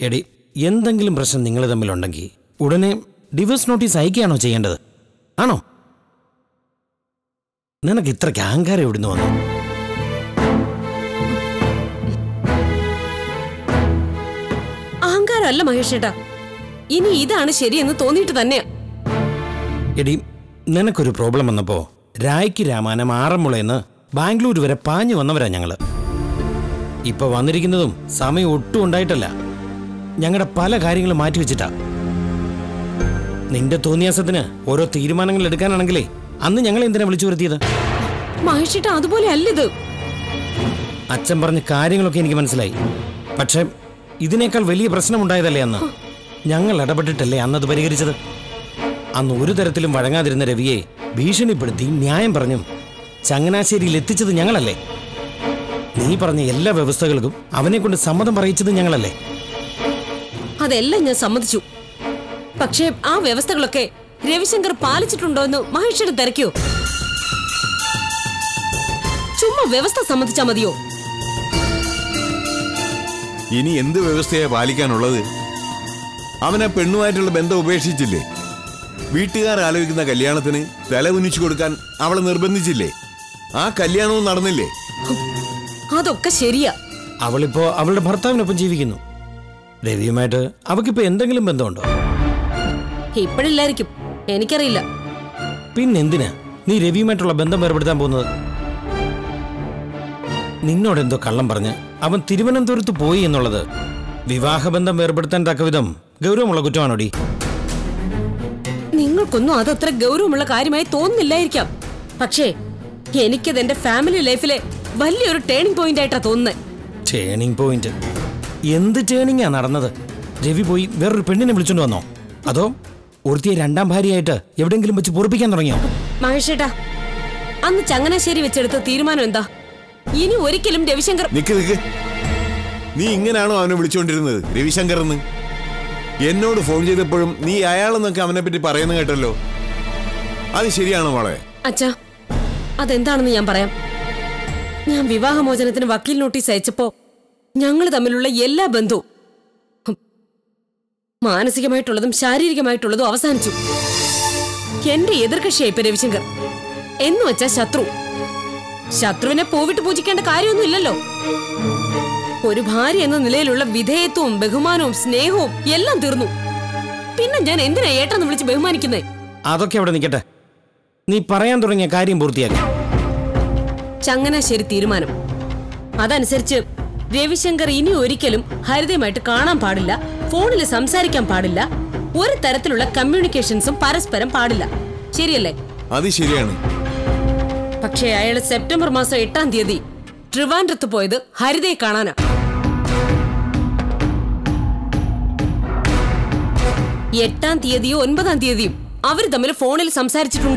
എടി എന്തെങ്കിലും പ്രശ്നം നിങ്ങൾ തമ്മിലുണ്ടെങ്കിൽ ഉടനെ ഡിവോഴ്സ് നോട്ടീസ് അയക്കുകയാണോ ചെയ്യേണ്ടത് ആണോ നിനക്ക് ഇത്രയ്ക്ക് അഹങ്കാരം എവിടുന്ന് വന്നു അഹങ്കാരമല്ല മഹേഷേട്ടാ ഇനി ഇതാണ് ശരിയെന്ന് തോന്നിയിട്ട് തന്നെയാ എടി നിനക്കൊരു പ്രോബ്ലം വന്നപ്പോ രായ്ക്ക് രാമാനം ആറന്മുളയെന്ന് ബാംഗ്ലൂർ വരെ പാഞ്ഞു വന്നവരാ ഞങ്ങള് ഇപ്പൊ വന്നിരിക്കുന്നതും സമയം ഒട്ടും ഉണ്ടായിട്ടല്ല ഞങ്ങളുടെ പല കാര്യങ്ങളും മാറ്റിവെച്ചിട്ടാ നിന്റെ തോന്നിയാസത്തിന് ഓരോ തീരുമാനങ്ങൾ എടുക്കാനാണെങ്കിലേ അന്ന് ഞങ്ങൾ എന്തിനാ വിളിച്ചു വരുത്തിയത് മഹേഷേട്ടാ അതുപോലെ അല്ലിത് അച്ഛൻ പറഞ്ഞ കാര്യങ്ങളൊക്കെ എനിക്ക് മനസ്സിലായി പക്ഷെ ഇതിനേക്കാൾ വലിയ പ്രശ്നമുണ്ടായതല്ലേ അന്ന് ഞങ്ങൾ ഇടപെട്ടിട്ടല്ലേ അന്നത് പരിഹരിച്ചത് അന്ന് ഒരു തരത്തിലും വഴങ്ങാതിരുന്ന രവിയെ ഭീഷണിപ്പെടുത്തി ന്യായം പറഞ്ഞും ചങ്ങനാശ്ശേരിയിൽ എത്തിച്ചത് ഞങ്ങളല്ലേ നീ പറഞ്ഞ എല്ലാ വ്യവസ്ഥകൾക്കും അവനെ കൊണ്ട് സമ്മതം പറയിച്ചത് ഞങ്ങളല്ലേ അതെല്ലാം ഞാൻ സമ്മതിച്ചു പക്ഷേ ആ വ്യവസ്ഥകളൊക്കെ രവിശങ്കർ പാലിച്ചിട്ടുണ്ടോ എന്ന് മഹേഷേട്ടൻ തിരക്കിയോ ചുമ്മാ വ്യവസ്ഥ സമ്മതിച്ചാ മതിയോ ഇനി എന്ത് വ്യവസ്ഥയാ പാലിക്കാനുള്ളത് അവനെ പെണ്ണുമായിട്ടുള്ള ബന്ധം ഉപേക്ഷിച്ചില്ലേ വീട്ടുകാർ ആലോചിക്കുന്ന കല്യാണത്തിന് തല കുനിച്ചു കൊടുക്കാൻ അവളെ നിർബന്ധിച്ചില്ലേ ആ കല്യാണവും നടന്നില്ലേ അതൊക്കെ ശരിയാ അവളിപ്പോ അവളുടെ ഭർത്താവിനൊപ്പം ജീവിക്കുന്നു രവിയുമായിട്ട് അവക്കിപ്പോ എന്തെങ്കിലും ബന്ധമുണ്ടോ ഇപ്പോഴില്ലായിരിക്കും എനിക്കറിയില്ല പിന്നെന്തിനാ നീ രവിയുമായിട്ടുള്ള ബന്ധം വേർപെടുത്താൻ പോകുന്നത് നിന്നോടെന്തോ കള്ളം പറഞ്ഞ് അവൻ തിരുവനന്തപുരത്ത് പോയി എന്നുള്ളത് വിവാഹബന്ധം വേർപെടുത്താൻ തക്കവിധം ഗൗരവമുള്ള കുറ്റമാണോടി നിങ്ങൾക്കൊന്നും അതത്ര ഗൗരവമുള്ള കാര്യമായി തോന്നുന്നില്ലായിരിക്കാം പക്ഷേ എനിക്കത് എന്റെ ഫാമിലി ലൈഫിലെ വലിയൊരു ടേണിംഗ് പോയിന്റ് ആയിട്ടാ തോന്നുന്നത് ടേണിംഗ് പോയിന്റ് എന്ത് ടേണിംഗാ നടന്നത് രവി പോയി വേറൊരു പെണ്ണിനെ വിളിച്ചോണ്ട് വന്നോ അതോ ഒരുത്തിയെ രണ്ടാം ഭാര്യയായിട്ട് എവിടെയെങ്കിലും വെച്ച് പൊറപ്പിക്കാൻ തുടങ്ങിയോ മഹേഷേട്ടാ അന്ന് ചങ്ങനാശ്ശേരി വെച്ചെടുത്ത തീരുമാനം എന്താ ഇനി ഒരിക്കലും രവിശങ്കർ നിക്ക് നിക്ക് നീ ഇങ്ങനെയാണോ അവനെ വിളിച്ചുകൊണ്ടിരുന്നത് രവിശങ്കർ എന്ന് എന്നോട് ഫോൺ ചെയ്തപ്പോഴും നീ അയാളെന്നൊക്കെ അവനെ പറ്റി പറയുന്ന കേട്ടല്ലോ അത് ശരിയാണോ മോളെ അച്ഛാ അതെന്താണെന്ന് ഞാൻ പറയാം ഞാൻ വിവാഹമോചനത്തിന് വക്കീൽ നോട്ടീസ് അയച്ചപ്പോ ഞങ്ങൾ തമ്മിലുള്ള എല്ലാ ബന്ധവും ഹും, മാനസികമായിട്ടുള്ളതും ശാരീരികമായിട്ടുള്ളതും അവസാനിച്ചു എന്റെ എതിർകക്ഷിയായി ഇപ്പൊ രവിശങ്കർ എന്ന് വെച്ചാ ശത്രു ശത്രുവിനെ പൂവിട്ട് പൂജിക്കേണ്ട കാര്യമൊന്നുമില്ലല്ലോ ഒരു ഭാര്യ എന്ന നിലയിലുള്ള വിധേയത്വവും ബഹുമാനവും സ്നേഹവും എല്ലാം തീർന്നു പിന്നെ ഞാൻ എന്തിനാ ഏട്ടെന്ന് വിളിച്ച് ബഹുമാനിക്കുന്നേ അതൊക്കെ അവിടെ നിൽക്കട്ടെ നീ പറയാൻ തുടങ്ങിയ കാര്യം പൂർത്തിയാക്കി ചങ്ങനാശ്ശേരി തീരുമാനം അതനുസരിച്ച് രവിശങ്കർ ഇനി ഒരിക്കലും ഹരിതയുമായിട്ട് കാണാൻ പാടില്ല ഫോണിൽ സംസാരിക്കാൻ പാടില്ല ഒരു തരത്തിലുള്ള കമ്മ്യൂണിക്കേഷൻസും പരസ്പരം പാടില്ല ശരിയല്ലേ അത് ശരിയാണ് പക്ഷേ അയാൾ സെപ്റ്റംബർ മാസം എട്ടാം തീയതി ട്രിവാൻഡ്രത്ത് പോയത് ഹരിതയെ കാണാനാ എട്ടാം തീയതിയോ ഒൻപതാം തീയതിയും അവർ തമ്മിൽ ഫോണിൽ സംസാരിച്ചിട്ടുണ്ട്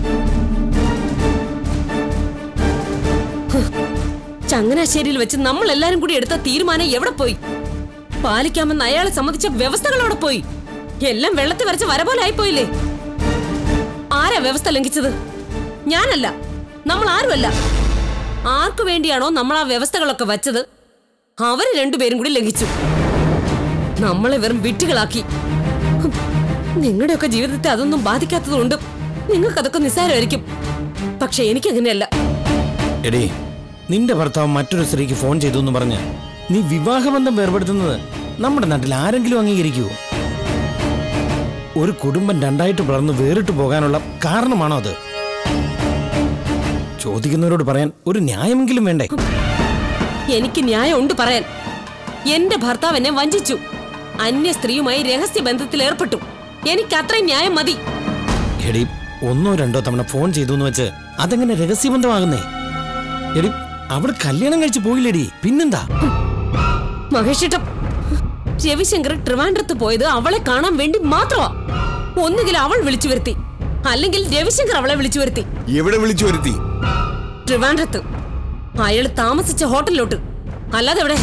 ഹ്, ചങ്ങനാശ്ശേരിയിൽ വെച്ച് നമ്മൾ എല്ലാരും കൂടി എടുത്ത തീരുമാനം എവിടെ പോയി പാലിക്കാമെന്ന് അയാളെ സമ്മതിച്ച വ്യവസ്ഥകൾ അവിടെ പോയി എല്ലാം വെള്ളത്തിൽ വരച്ച വര പോലെ ആയിപ്പോയില്ലേ ആരാ വ്യവസ്ഥ ലംഘിച്ചത് ഞാനല്ല നമ്മൾ ആരുമല്ല ആർക്കു വേണ്ടിയാണോ നമ്മൾ ആ വ്യവസ്ഥകളൊക്കെ വച്ചത് അവര് രണ്ടുപേരും കൂടി ലംഘിച്ചു നമ്മളെ വെറും വിട്ടുകളാക്കി ഹും, നിങ്ങളുടെയൊക്കെ ജീവിതത്തെ അതൊന്നും ബാധിക്കാത്തതുകൊണ്ട് നിങ്ങൾക്കതൊക്കെ നിസ്സാരമായിരിക്കും പക്ഷെ എനിക്കങ്ങനെയല്ല എടീ നിന്റെ ഭർത്താവ് മറ്റൊരു സ്ത്രീക്ക് ഫോൺ ചെയ്തു എന്ന് പറഞ്ഞ് നീ വിവാഹബന്ധം വേർപെടുത്തുന്നത് നമ്മുടെ നാട്ടിൽ ആരെങ്കിലും അംഗീകരിക്കുവോ ഒരു കുടുംബം രണ്ടായിട്ട് പിളർന്ന് വേറിട്ട് പോകാനുള്ള കാരണമാണോ അത് ചോദിക്കുന്നവരോട് പറയാൻ ഒരു ന്യായമെങ്കിലും വേണ്ടേ എനിക്ക് ന്യായമുണ്ട് പറയാൻ എന്റെ ഭർത്താവ് എന്നെ വഞ്ചിച്ചു അന്യ സ്ത്രീയുമായി രഹസ്യ ബന്ധത്തിൽ ഏർപ്പെട്ടു എനിക്ക് അത്രയും ന്യായം മതി എടി ഒന്നോ രണ്ടോ തവണ ഫോൺ ചെയ്തു എന്ന് വെച്ച് അതെങ്ങനെ രഹസ്യബന്ധമാകുന്നേ എടി അവിടെ കല്യാണം കഴിച്ച് പോയില്ലേടി പിന്നെന്താ മഹേഷിട്ടം രവിശങ്കർ ട്രിവാൻഡ്രത്ത് പോയത് അവളെ കാണാൻ വേണ്ടി മാത്രമാ ഒന്നുകിൽ അവൾ വിളിച്ചു വരുത്തി അല്ലെങ്കിൽ രവിശങ്കർ അവളെ വിളിച്ചു വരുത്തി എവിടെ വിളിച്ചു വരുത്തി ട്രിവാൻഡ്രത്ത് അയാൾ താമസിച്ച ഹോട്ടലിലോട്ട് അല്ലാതെ എവിടെ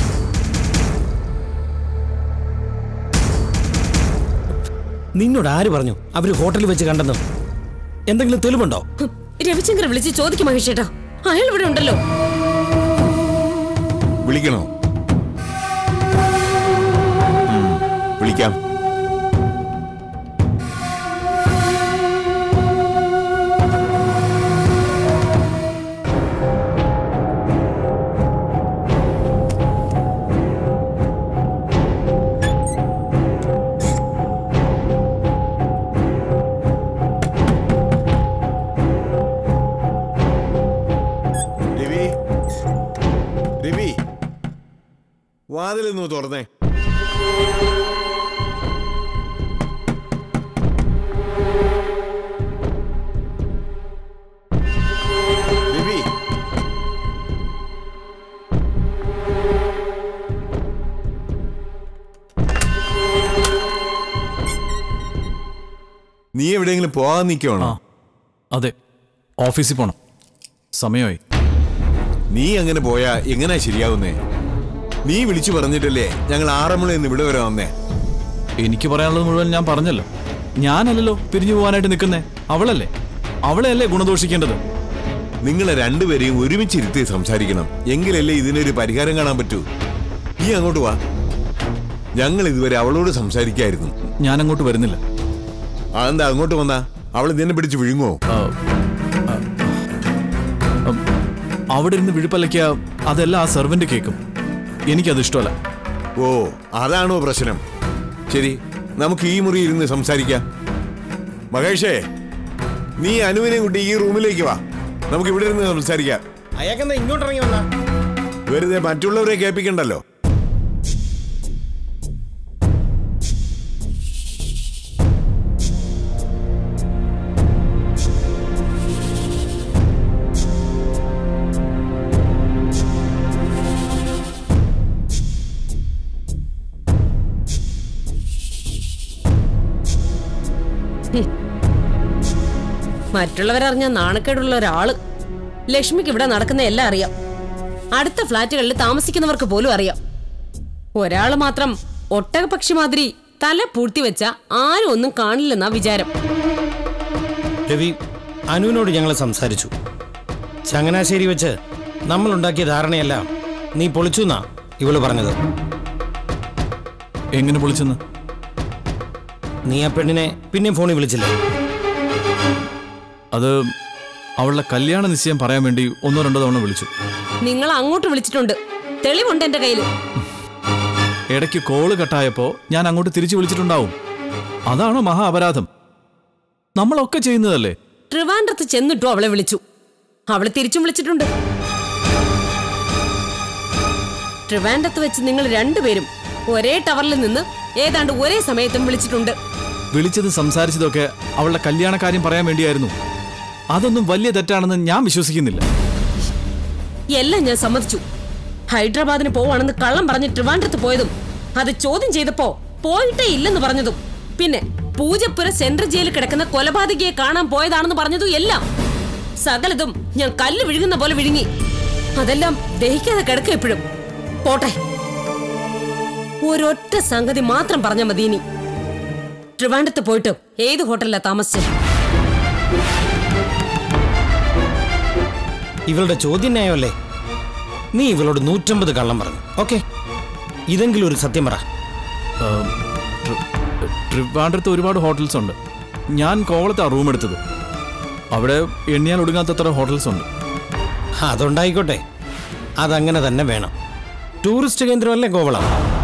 നിന്നോട് ആര് പറഞ്ഞു അവര് ഹോട്ടലിൽ വെച്ച് കണ്ടെന്ന് എന്തെങ്കിലും തെളിവുണ്ടോ ഹും, രവിശങ്കർ വിളിച്ച് ചോദിക്കും മഹേഷേട്ടാ അയാൾ ഇവിടെ ഉണ്ടല്ലോ വിളിക്കണോ ഉം. വിളിക്കാം രവി രവി വാതിലൊന്ന് തുറന്നേ രവി നീ എവിടെയെങ്കിലും പോകാൻ നിൽക്കുവാണോ അതെ ഓഫീസിൽ പോണം സമയമായി നീ അങ്ങനെ പോയാ എങ്ങനാ ശരിയാവുന്നേ നീ വിളിച്ചു പറഞ്ഞിട്ടല്ലേ ഞങ്ങൾ ആറന്മുള നിന്ന് ഇവിടെ വരെ വന്നേ എനിക്ക് പറയാനുള്ളത് മുഴുവൻ ഞാൻ പറഞ്ഞല്ലോ ഞാനല്ലല്ലോ പിരിഞ്ഞു പോകാനായിട്ട് നിൽക്കുന്നേ അവളല്ലേ അവളെയല്ലേ ഗുണദോഷിക്കേണ്ടത് നിങ്ങളെ രണ്ടുപേരെയും ഒരുമിച്ചിരുത്തി സംസാരിക്കണം എങ്കിലല്ലേ ഇതിനൊരു പരിഹാരം കാണാൻ പറ്റൂ നീ അങ്ങോട്ട് വാ ഞങ്ങൾ ഇതുവരെ അവളോട് സംസാരിക്കായിരുന്നു ഞാൻ അങ്ങോട്ട് വരുന്നില്ല അതെന്താ അങ്ങോട്ട് വന്നാ അവൾ നിന്നെ പിടിച്ച് വിഴുങ്ങോ ആ, ആ, ഉം, അവിടെ ഇരുന്ന് വിഴുപ്പലയ്ക്ക അതെല്ലാം ആ സെർവന്റ് കേൾക്കും എനിക്കത് ഇഷ്ടമല്ല ഓ അതാണോ പ്രശ്നം ശരി നമുക്ക് ഈ മുറി ഇരുന്ന് സംസാരിക്കാം മഹേഷേ നീ അനുവിനെ കൂട്ടി ഈ റൂമിലേക്ക് വാ നമുക്ക് ഇവിടെ ഇരുന്ന് സംസാരിക്കാം അയാൾക്കെന്താ ഇങ്ങോട്ട് ഇറങ്ങി വന്നാ വെറുതെ മറ്റുള്ളവരെ കേൾപ്പിക്കണ്ടല്ലോ മറ്റുള്ളവരറിഞ്ഞ നാണക്കേടുള്ള ഒരാള് ലക്ഷ്മിക്ക് ഇവിടെ നടക്കുന്ന എല്ലാം അറിയാം അടുത്ത ഫ്ലാറ്റുകളിൽ താമസിക്കുന്നവർക്ക് പോലും അറിയാം ഒരാള് മാത്രം ഒട്ടകപക്ഷി മാതിരി തല പൂഴ്ത്തി വെച്ച ആരും ഒന്നും കാണില്ലെന്നാ വിചാരം രവി അനുവിനോട് ഞങ്ങൾ സംസാരിച്ചു ചങ്ങനാശ്ശേരി വെച്ച് നമ്മൾ ഉണ്ടാക്കിയ ധാരണയല്ല നീ പൊളിച്ചു എന്നാ ഇവള് പറഞ്ഞത് എങ്ങനെ പൊളിച്ചെന്ന് നീ ആ പെണ്ണിനെ പിന്നെയും ഫോണിൽ വിളിച്ചില്ലേ അത് അവളുടെ കല്യാണ നിശ്ചയം പറയാൻ വേണ്ടി ഒന്നോ രണ്ടോ തവണ വിളിച്ചു നിങ്ങൾ അങ്ങോട്ട് വിളിച്ചിട്ടുണ്ട് തെളിവുണ്ട് എന്റെ കയ്യിൽ ഇടയ്ക്ക് കോള് കട്ടായപ്പോ ഞാൻ അങ്ങോട്ട് തിരിച്ചു വിളിച്ചിട്ടുണ്ടാവും അതാണോ മഹാ അപരാധം നമ്മളൊക്കെ ചെയ്യുന്നതല്ലേ ട്രിവാൻഡ്രത്ത് ചെന്നിട്ടു അവളെ വിളിച്ചു അവള് തിരിച്ചും വിളിച്ചിട്ടുണ്ട് ട്രിവാൻഡ്രത്ത് വെച്ച് നിങ്ങൾ രണ്ടുപേരും ഒരേ ടവറിൽ നിന്ന് ഏതാണ്ട് ഒരേ സമയത്തും വിളിച്ചിട്ടുണ്ട് വിളിച്ചത് സംസാരിച്ചതൊക്കെ അവളുടെ കല്യാണക്കാര്യം പറയാൻ വേണ്ടിയായിരുന്നു അതൊന്നും വലിയ തെറ്റാണെന്ന് ഞാൻ വിശ്വസിക്കുന്നില്ല എല്ലാം ഞാൻ സമ്മതിച്ചു ഹൈദരാബാദിന് പോവാണെന്ന് കള്ളം പറഞ്ഞ് ട്രിവാൻഡ്രത്ത് പോയതും അത് ചോദ്യം ചെയ്തപ്പോ പോയിട്ടേ ഇല്ലെന്ന് പറഞ്ഞതും പിന്നെ പൂജപ്പുര സെൻട്രൽ ജയിലിൽ കിടക്കുന്ന കൊലപാതകിയെ കാണാൻ പോയതാണെന്ന് പറഞ്ഞതും എല്ലാം സകലതും ഞാൻ കല്ല് വിഴുങ്ങുന്ന പോലെ വിഴുങ്ങി അതെല്ലാം ദഹിക്കാതെ കിടക്കുക എപ്പോഴും പോട്ടെ ഒരൊറ്റ സംഗതി മാത്രം പറഞ്ഞ മതി ഇനി ട്രിവാൻഡ്രത്ത് പോയിട്ട് ഏത് ഹോട്ടലിലാ താമസിച്ചത് ഇവളുടെ ചോദ്യം ന്യായമല്ലേ നീ ഇവളോട് നൂറ്റമ്പത് കള്ളം പറഞ്ഞു ഓക്കെ ഇതെങ്കിലും ഒരു സത്യം പറ ആം, ട്രി- ട്രിവാൻഡ്രത്ത് ഒരുപാട് ഹോട്ടൽസ് ഉണ്ട് ഞാൻ കോവളത്താണ് റൂം എടുത്തത് അവിടെ എണ്ണിയാൽ ഒടുങ്ങാത്തത്ര ഹോട്ടൽസ് ഉണ്ട് അതുണ്ടായിക്കോട്ടെ അതങ്ങനെ തന്നെ വേണം ടൂറിസ്റ്റ് കേന്ദ്രമല്ലേ കോവളം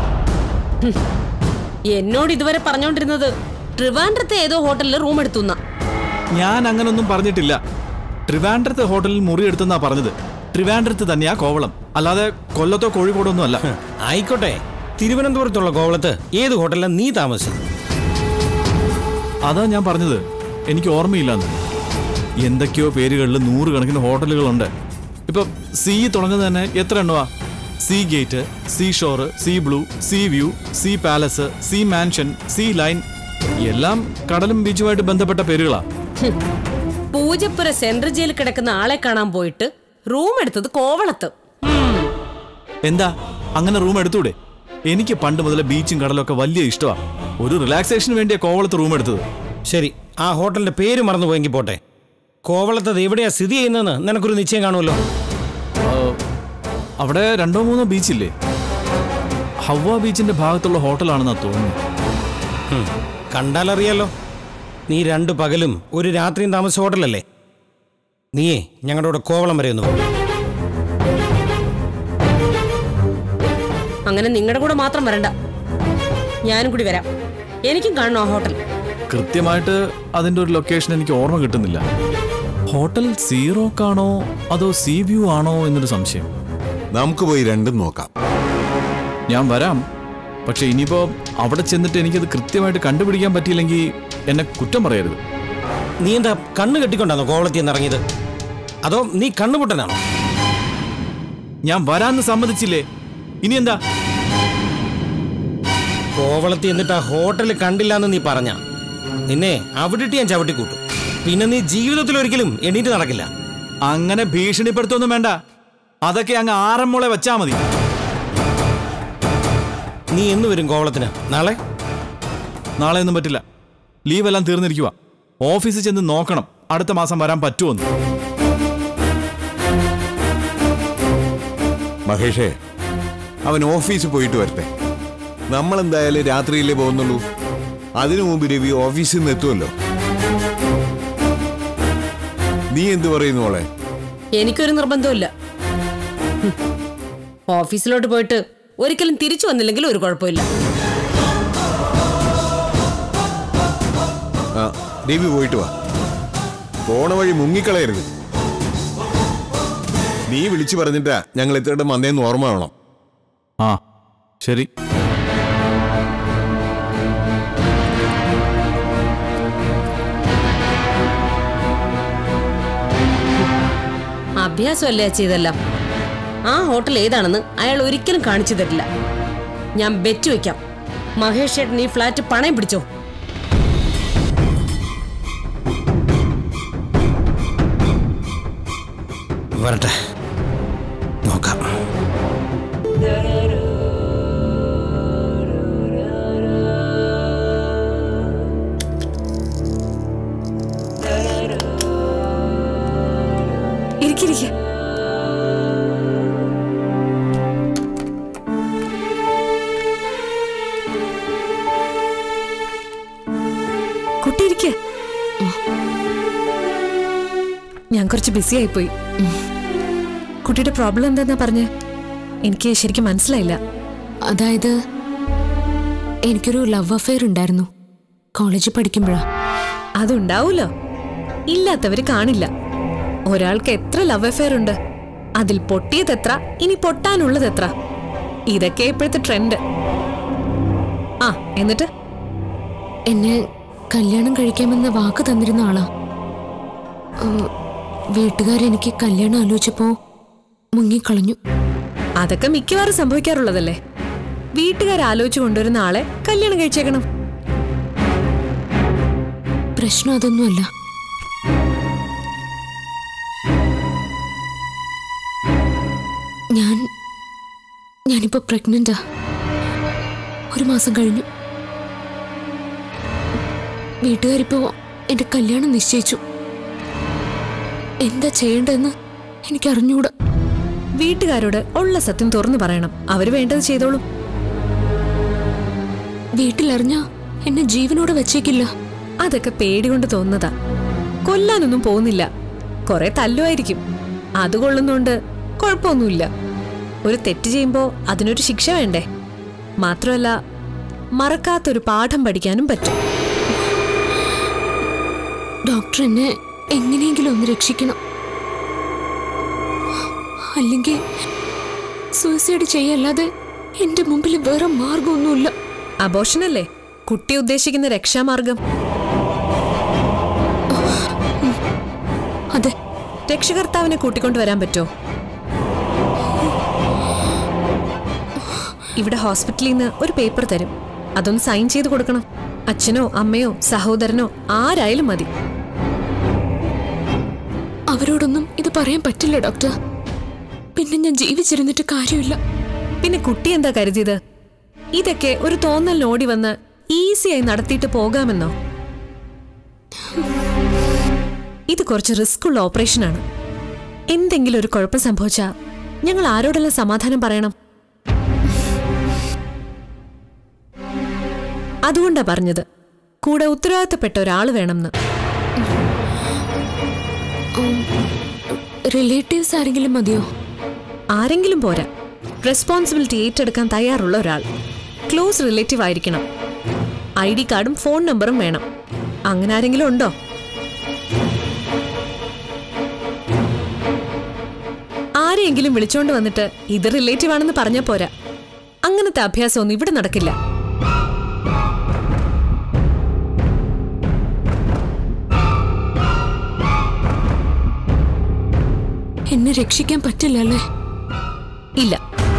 എന്നോട് ഇതുവരെ പറഞ്ഞോണ്ടിരുന്നത് ട്രിവാൻഡ്രത്തെ ഏതോ ഹോട്ടലിൽ റൂം എടുത്തുന്ന ഞാൻ അങ്ങനൊന്നും പറഞ്ഞിട്ടില്ല ട്രിവാൻഡ്രത്ത് ഹോട്ടലിൽ മുറി എടുത്തെന്നാ പറഞ്ഞത് ട്രിവാൻഡ്രത്ത് തന്നെയാ കോവളം അല്ലാതെ കൊല്ലത്തോ കോഴിക്കോടോ ഒന്നും അല്ല ആയിക്കോട്ടെ തിരുവനന്തപുരത്തുള്ള കോവളത്ത് ഏത് ഹോട്ടലിലാണ് നീ താമസിച്ചത് അതാ ഞാൻ പറഞ്ഞത് എനിക്ക് ഓർമ്മയില്ലാന്ന് എന്തൊക്കെയോ പേരുകളിൽ നൂറുകണക്കിന് ഹോട്ടലുകളുണ്ട് ഇപ്പൊ സി തുടങ്ങുന്നത് തന്നെ എത്ര എണ്ണവാ sea gate sea shore sea blue sea view sea palace sea mansion sea line എല്ലാം കടലും ബീച്ചുമായിട്ട് ബന്ധപ്പെട്ട പേരുകളാ പൂജപ്പുര സെൻട്രൽ ജയിലിൽ കിടക്കുന്ന ആളെ കാണാൻ പോയിട്ട് റൂം എടുത്തത് കോവളത്ത് എന്താ അങ്ങനെ റൂം എടുത്തൂടെ എനിക്ക് പണ്ട് മുതലേ ബീച്ചും കടലും ഒക്കെ വലിയ ഇഷ്ടമാണ് ഒരു റിലാക്സേഷന് വേണ്ടിയാ കോവളത്ത് റൂം എടുത്തത് ശരി ആ ഹോട്ടലിന്റെ പേര് മറന്നു പോയെങ്കിൽ പോട്ടെ കോവളത്ത് അത് എവിടെയാ സ്ഥിതി ചെയ്യുന്നതെന്ന് നിനക്കൊരു നിശ്ചയം കാണുമല്ലോ ആ, അവിടെ രണ്ടോ മൂന്നോ ബീച്ചില്ലേ ഹവ ബീച്ചിന്റെ ഭാഗത്തുള്ള ഹോട്ടലാണെന്നാ തോന്നുന്നു ഹും, കണ്ടാലറിയാലോ നീ രണ്ട് പകലും ഒരു രാത്രിയും താമസിച്ച ഹോട്ടലല്ലേ നീയേ ഞങ്ങളുടെ കൂടെ കോവളം വരെ ഒന്ന് പോ. അങ്ങനെ നിങ്ങളുടെ കൂടെ മാത്രം വരണ്ട ഞാനും കൂടി വരാം എനിക്കും കാണണം ആ ഹോട്ടൽ കൃത്യമായിട്ട് അതിന്റെ ഒരു ലൊക്കേഷൻ എനിക്ക് ഓർമ്മ കിട്ടുന്നില്ല ഹോട്ടൽ സീറോക്കാണോ അതോ സീ വ്യൂ ആണോ എന്നൊരു സംശയം നമുക്ക് പോയി രണ്ടും നോക്കാം ഞാൻ വരാം പക്ഷെ ഇനിയിപ്പോ അവിടെ ചെന്നിട്ട് എനിക്കത് കൃത്യമായിട്ട് കണ്ടുപിടിക്കാൻ പറ്റിയില്ലെങ്കിൽ എന്നെ കുറ്റം പറയരുത് നീ എന്താ കണ്ണ് കെട്ടിക്കൊണ്ടാണോ കോവളത്തിൽ നിന്ന് ഇറങ്ങിയത് അതോ നീ കണ്ണുപൊട്ടനാണോ ഞാൻ വരാന്ന് സമ്മതിച്ചില്ലേ ഇനി എന്താ കോവളത്തിൽ എന്നിട്ട് ആ ഹോട്ടൽ കണ്ടില്ല എന്ന് നീ പറഞ്ഞ നിന്നെ അവിടിട്ട് ഞാൻ ചവിട്ടിക്കൂട്ടും പിന്നെ നീ ജീവിതത്തിൽ ഒരിക്കലും എണീറ്റ് നടക്കില്ല അങ്ങനെ ഭീഷണിപ്പെടുത്തൊന്നും വേണ്ട അതൊക്കെ അങ്ങ് ആറന്മുള വെച്ചാ മതി നീ എന്ന് വരും കോവളത്തിന് നാളെ നാളെ ഒന്നും പറ്റില്ല ലീവ് എല്ലാം തീർന്നിരിക്കുക ഓഫീസിൽ ചെന്ന് നോക്കണം അടുത്ത മാസം വരാൻ പറ്റുമെന്ന് മഹേഷേ അവൻ ഓഫീസിൽ പോയിട്ട് വരട്ടെ നമ്മൾ എന്തായാലും രാത്രിയിലേ പോകുന്നുള്ളൂ അതിനു മുമ്പ് രവി ഓഫീസിൽ നിന്ന് എത്തുമല്ലോ നീ എന്തു പറയുന്നു മോളെ എനിക്കൊരു നിർബന്ധമില്ല ഹും. ഓഫീസിലോട്ട് പോയിട്ട് ഒരിക്കലും തിരിച്ചു വന്നില്ലെങ്കിൽ ഒരു കുഴപ്പമില്ല ആ രവി പോയിട്ട് വാ പോണ വഴി മുങ്ങിക്കളയരുത് നീ വിളിച്ചു പറഞ്ഞിട്ടാ ഞങ്ങൾ എത്തിയിട്ട് വന്നേന്ന് ഓർമ്മ വേണം ആ ശരി അഭ്യാസമല്ലേ അച്ഛ ഇതെല്ലാം ആ ഹോട്ടൽ ഏതാണെന്ന് അയാൾ ഒരിക്കലും കാണിച്ചു തരില്ല ഞാൻ ബെറ്റ് വെക്കാം മഹേഷ് ചേട്ടൻ ഈ ഫ്ലാറ്റ് പണയം പിടിച്ചോ വരട്ടെ നോക്കാം ഇരിക്കിരിക്കെ കുട്ടി ഇരിക്കെ ഞാൻ കുറച്ച് ബിസി ആയിപ്പോയി കുട്ടിയുടെ പ്രോബ്ലം എന്താന്നാ പറഞ്ഞേ എനിക്ക് ശരിക്കും മനസ്സിലായില്ല അതായത് എനിക്കൊരു ലവ് അഫെയർ ഉണ്ടായിരുന്നു കോളേജിൽ പഠിക്കുമ്പോഴാ അതുണ്ടാവൂലോ ഇല്ലാത്തവര് കാണില്ല ഒരാൾക്ക് എത്ര ലവ് അഫെയർ ഉണ്ട് അതിൽ പൊട്ടിയത് എത്ര ഇനി പൊട്ടാനുള്ളത് എത്ര ഇതൊക്കെ ഇപ്പോഴത്തെ ട്രെൻഡ് ആ എന്നിട്ട് എന്നെ കല്യാണം കഴിക്കാമെന്ന വാക്ക് തന്നിരുന്ന ആളാ വീട്ടുകാരെനിക്ക് കല്യാണം ആലോചിച്ചപ്പോ മുങ്ങിക്കളഞ്ഞു അതൊക്കെ മിക്കവാറും സംഭവിക്കാറുള്ളതല്ലേ വീട്ടുകാർ ആലോചിച്ച് കൊണ്ടുവരുന്ന ആളെ കല്യാണം കഴിച്ചേക്കണം പ്രശ്നം അതൊന്നുമല്ല ഞാൻ ഞാനിപ്പോ പ്രഗ്നന്റാ ഒരു മാസം കഴിഞ്ഞു വീട്ടുകാരിപ്പോ എന്റെ കല്യാണം നിശ്ചയിച്ചു എന്താ ചെയ്യേണ്ടതെന്ന് എനിക്ക് അറിഞ്ഞൂടാ വീട്ടുകാരോട് ഉള്ള സത്യം തുറന്നു പറയണം അവര് വേണ്ടത് ചെയ്തോളും വീട്ടിലറിഞ്ഞാ എന്നെ ജീവനോടെ വെച്ചേക്കില്ല അതൊക്കെ പേടി കൊണ്ട് തോന്നുന്നതാ കൊല്ലാനൊന്നും പോകുന്നില്ല കുറെ തല്ലുമായിരിക്കും അത് കൊള്ളുന്നോണ്ട് കുഴപ്പമൊന്നുമില്ല ഒരു തെറ്റ് ചെയ്യുമ്പോ അതിനൊരു ശിക്ഷ വേണ്ടേ മാത്രമല്ല മറക്കാത്തൊരു പാഠം പഠിക്കാനും പറ്റും ഡോക്ടർ എന്നെ എങ്ങനെയെങ്കിലും ഒന്ന് രക്ഷിക്കണം അല്ലെങ്കിൽ സൂയിസൈഡ് ചെയ്യല്ലാതെ എന്റെ മുമ്പിൽ വേറെ മാർഗമൊന്നുമില്ല അബോഷനല്ലേ കുട്ടി ഉദ്ദേശിക്കുന്ന രക്ഷാമാർഗം അതെ രക്ഷകർത്താവിനെ കൂട്ടിക്കൊണ്ട് വരാൻ പറ്റുമോ ഇവിടെ ഹോസ്പിറ്റലിൽ നിന്ന് ഒരു പേപ്പർ തരും അതൊന്ന് സൈൻ ചെയ്ത് കൊടുക്കണം അച്ഛനോ അമ്മയോ സഹോദരനോ ആരായാലും മതി അവരോടൊന്നും ഇത് പറയാൻ പറ്റില്ല ഡോക്ടർ പിന്നെ ഞാൻ ജീവിച്ചിരുന്നിട്ട് കാര്യമില്ല പിന്നെ കുട്ടി എന്താ കരുതിയത് ഇതൊക്കെ ഒരു തോന്നലിന് ഓടി വന്ന് ഈസിയായി നടത്തിയിട്ട് പോകാമെന്നോ ഇത് കുറച്ച് റിസ്ക് ഉള്ള ഓപ്പറേഷനാണ് എന്തെങ്കിലും ഒരു കുഴപ്പം സംഭവിച്ചാ ഞങ്ങൾ ആരോടെല്ലാം സമാധാനം പറയണം അതുകൊണ്ടാ പറഞ്ഞത് കൂടെ ഉത്തരവാദിത്തപ്പെട്ട ഒരാൾ വേണമെന്ന് റിലേറ്റീവ്സ് ആരെങ്കിലും മതിയോ ആരെങ്കിലും പോരാ റെസ്പോൺസിബിലിറ്റി ഏറ്റെടുക്കാൻ തയ്യാറുള്ള ഒരാൾ ക്ലോസ് റിലേറ്റീവ് ആയിരിക്കണം ഐ ഡി കാർഡും ഫോൺ നമ്പറും വേണം അങ്ങനെ ആരെങ്കിലും ഉണ്ടോ ആരെയെങ്കിലും വിളിച്ചോണ്ട് വന്നിട്ട് ഇത് റിലേറ്റീവ് ആണെന്ന് പറഞ്ഞാ പോരാ അങ്ങനത്തെ അഭ്യാസമൊന്നും ഇവിടെ നടക്കില്ല എന്നെ രക്ഷിക്കാൻ പറ്റില്ല അല്ലേ ഇല്ല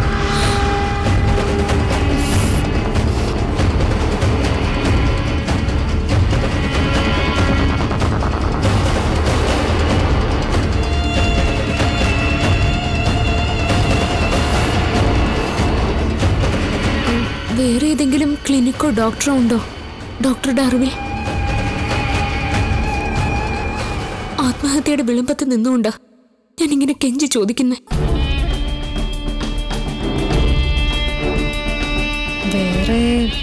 വേറെ ഏതെങ്കിലും ക്ലിനിക്കോ ഡോക്ടറോ ഉണ്ടോ ഡോക്ടറുടെ അറിവിൽ ആത്മഹത്യയുടെ വിളമ്പത്ത് നിന്നുകൊണ്ടാ ഞാൻ ഇങ്ങനെ കെഞ്ചി ചോദിക്കുന്നേ വേറെ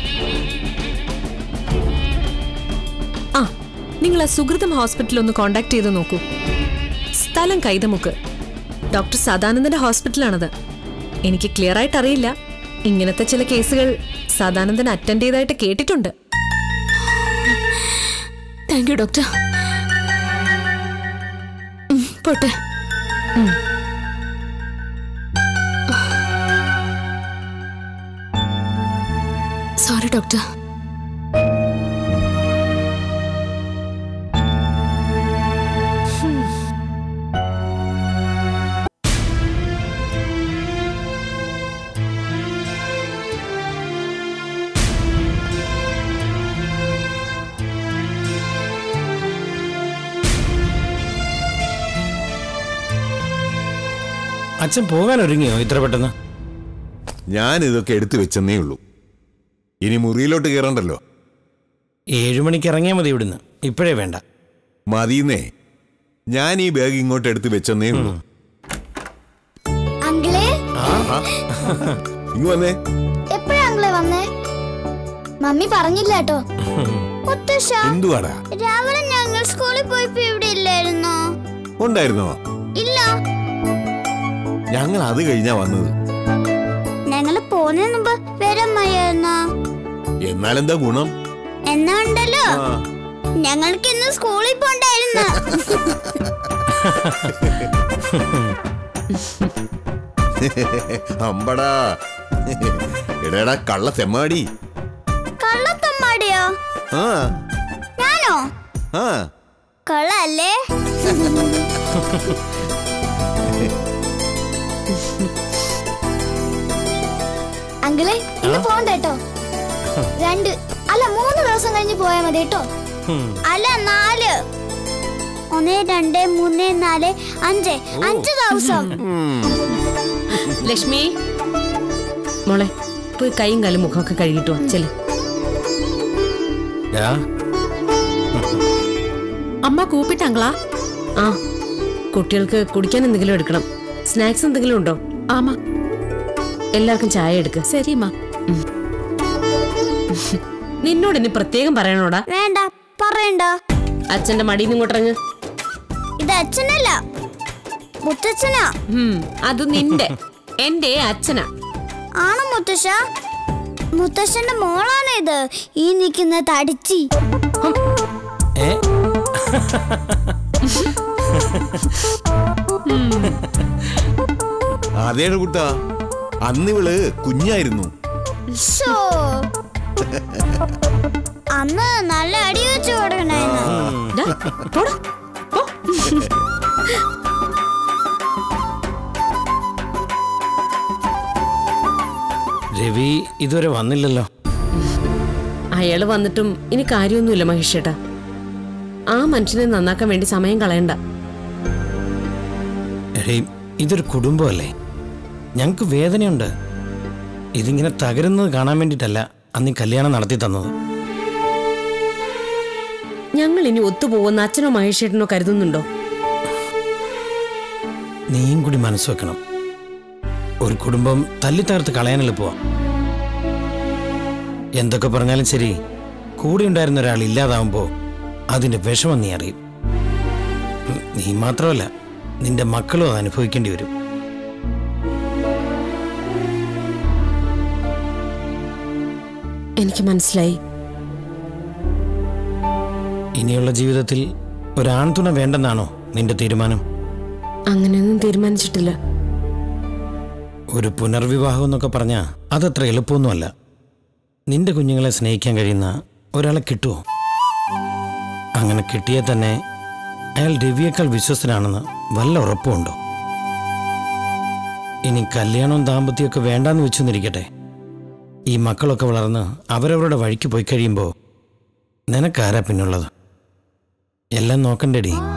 ആ നിങ്ങൾ ആ സുഹൃതം ഹോസ്പിറ്റൽ ഒന്ന് കോണ്ടാക്ട് ചെയ്ത് നോക്കൂ സ്ഥലം കൈതമുക്ക് ഡോക്ടർ സദാനന്ദന്റെ ഹോസ്പിറ്റലാണത് എനിക്ക് ക്ലിയർ ആയിട്ട് അറിയില്ല ഇങ്ങനത്തെ ചില കേസുകൾ സദാനന്ദൻ അറ്റൻഡ് ചെയ്തതായിട്ട് കേട്ടിട്ടുണ്ട് താങ്ക് യു ഡോക്ടർ ഉം, പോട്ടെ സോറി ഡോക്ടർ അച്ഛൻ പോകാൻ ഒരുങ്ങിയോ ഇത്ര പെട്ടെന്ന് ഞാൻ ഇതൊക്കെ എടുത്തു വെച്ചെന്നേ ഉള്ളൂ ഇനി മുറിയിലോട്ട് കയറണ്ടല്ലോ ഏഴു മണിക്ക് ഇറങ്ങിയാൽ മതി ഇവിടുന്ന് ഇപ്പോഴേ വേണ്ട മതിയെന്നേ ഞാൻ ഈ ബാഗ് ഇങ്ങോട്ട് എടുത്ത് വെച്ചെന്നേ ഉള്ളൂ അങ്കിളെ ഇങ്ങ് വന്നേ എപ്പോഴാ അങ്കിളെ വന്നേ മമ്മി പറഞ്ഞില്ല കേട്ടോ മുത്തശ്ശ എന്തുവാടാ രാവിലെ ഞങ്ങൾ സ്കൂളിൽ പോയപ്പോ ഇവിടെ ഇല്ലായിരുന്നോ ഉണ്ടായിരുന്നോ ഇല്ല ഞങ്ങൾ അത് കഴിഞ്ഞാ വന്നത് ഞങ്ങൾ പോകുന്നതിന് മുമ്പ് വരമ്മയായിരുന്നോ എന്നാലെന്താ ഗുണം എന്നാ ഉണ്ടല്ലോ ആ, ഞങ്ങൾക്ക് ഇന്ന് സ്കൂളിൽ പോണ്ടായിരുന്നു അമ്പടാ എടേടാ കള്ള തെമ്മാടി കള്ളത്തമ്മാടിയോ ആ ഞാനോ ആ കള്ളല്ലേ അങ്കിളെ ഇന്ന് പോണ്ട കേട്ടോ രണ്ട് അല്ല മൂന്ന് ദിവസം കഴിഞ്ഞ് പോയാ മതി കേട്ടോ അല്ല നാല് ഒന്ന് രണ്ട് മൂന്ന് നാല് അഞ്ച് അഞ്ച് ദിവസം ലക്ഷ്മി മോളെ പോയി കൈയും കാലും മുഖമൊക്കെ കഴുകിട്ടു വാ ചെല് ഡാ, അമ്മ കൂപ്പിട്ടങ്കളാ ആ കുട്ടികൾക്ക് കുടിക്കാൻ എന്തെങ്കിലും എടുക്കണം സ്നാക്സ് എന്തെങ്കിലും ഉണ്ടോ ആമാ എല്ലാവർക്കും ചായ എടുക്ക ശരിയമ്മ നിന്നോട് ഇനി പ്രത്യേകം പറയണോടാ വേണ്ട പറയണ്ട അച്ഛന്റെ മടിയിൽ നിന്ന് ഇങ്ങോട്ടിറങ്ങ് ഇത് അച്ഛനല്ല മുത്തച്ഛനാ ഉം, അത് നിന്റെ എന്റെ അച്ഛനാ ആണോ മുത്തശ്ശ മുത്തശ്ശന്റെ മോളാണ് ഇത് ഈ നിൽക്കുന്ന തടിച്ചി ഏ അതേടെ കുട്ടാ അന്നിവള് കുഞ്ഞായിരുന്നു ശോ. അന്ന് നല്ല അടി വെച്ച് കൊടുക്കണായിരുന്നു ഡാ, പോടാ, പോ. രവി ഇതുവരെ വന്നില്ലല്ലോ അയാള് വന്നിട്ടും ഇനി കാര്യമൊന്നുമില്ല മഹേഷേട്ടാ ആ മനുഷ്യനെ നന്നാക്കാൻ വേണ്ടി സമയം കളയണ്ട എടേ ഇതൊരു കുടുംബമല്ലേ ഞങ്ങൾക്ക് വേദനയുണ്ട് ഇതിങ്ങനെ തകരുന്നത് കാണാൻ വേണ്ടിയിട്ടല്ല അന്ന് ഈ കല്യാണം നടത്തി തന്നത് ഞങ്ങൾ ഇനി ഒത്തുപോകുന്ന അച്ഛനോ മഹേഷേട്ടനോ കരുതുന്നുണ്ടോ നീയും കൂടി മനസ്സ് വെക്കണം ഒരു കുടുംബം തല്ലി തകർത്ത് കളയാൻ എളുപ്പമാ എന്തൊക്കെ പറഞ്ഞാലും ശരി കൂടെ ഉണ്ടായിരുന്ന ഒരാൾ ഇല്ലാതാവുമ്പോൾ അതിന്റെ വിഷമം നീ അറിയും ഉം, നീ മാത്രമല്ല നിന്റെ മക്കളും അത് അനുഭവിക്കേണ്ടി വരും എനിക്ക് മനസ്സിലായി ഇനിയുള്ള ജീവിതത്തിൽ ഒരാൺതുണ വേണ്ടെന്നാണോ നിന്റെ തീരുമാനം അങ്ങനെയൊന്നും തീരുമാനിച്ചിട്ടില്ല ഒരു പുനർവിവാഹം എന്നൊക്കെ പറഞ്ഞാൽ അതത്ര എളുപ്പമൊന്നുമല്ല നിന്റെ കുഞ്ഞുങ്ങളെ സ്നേഹിക്കാൻ കഴിയുന്ന ഒരാളെ കിട്ടുമോ അങ്ങനെ കിട്ടിയാൽ തന്നെ അയാൾ രവിയേക്കാൾ വിശ്വസ്തനാണെന്ന് വല്ല ഉറപ്പുമുണ്ടോ ഇനി കല്യാണവും ദാമ്പത്യമൊക്കെ വേണ്ടാന്ന് വെച്ചു എന്നിരിക്കട്ടെ ഈ മക്കളൊക്കെ വളർന്ന് അവരവരുടെ വഴിക്ക് പോയി കഴിയുമ്പോൾ നിനക്കാരാ പിന്നുള്ളത് എല്ലാം നോക്കണ്ടേടി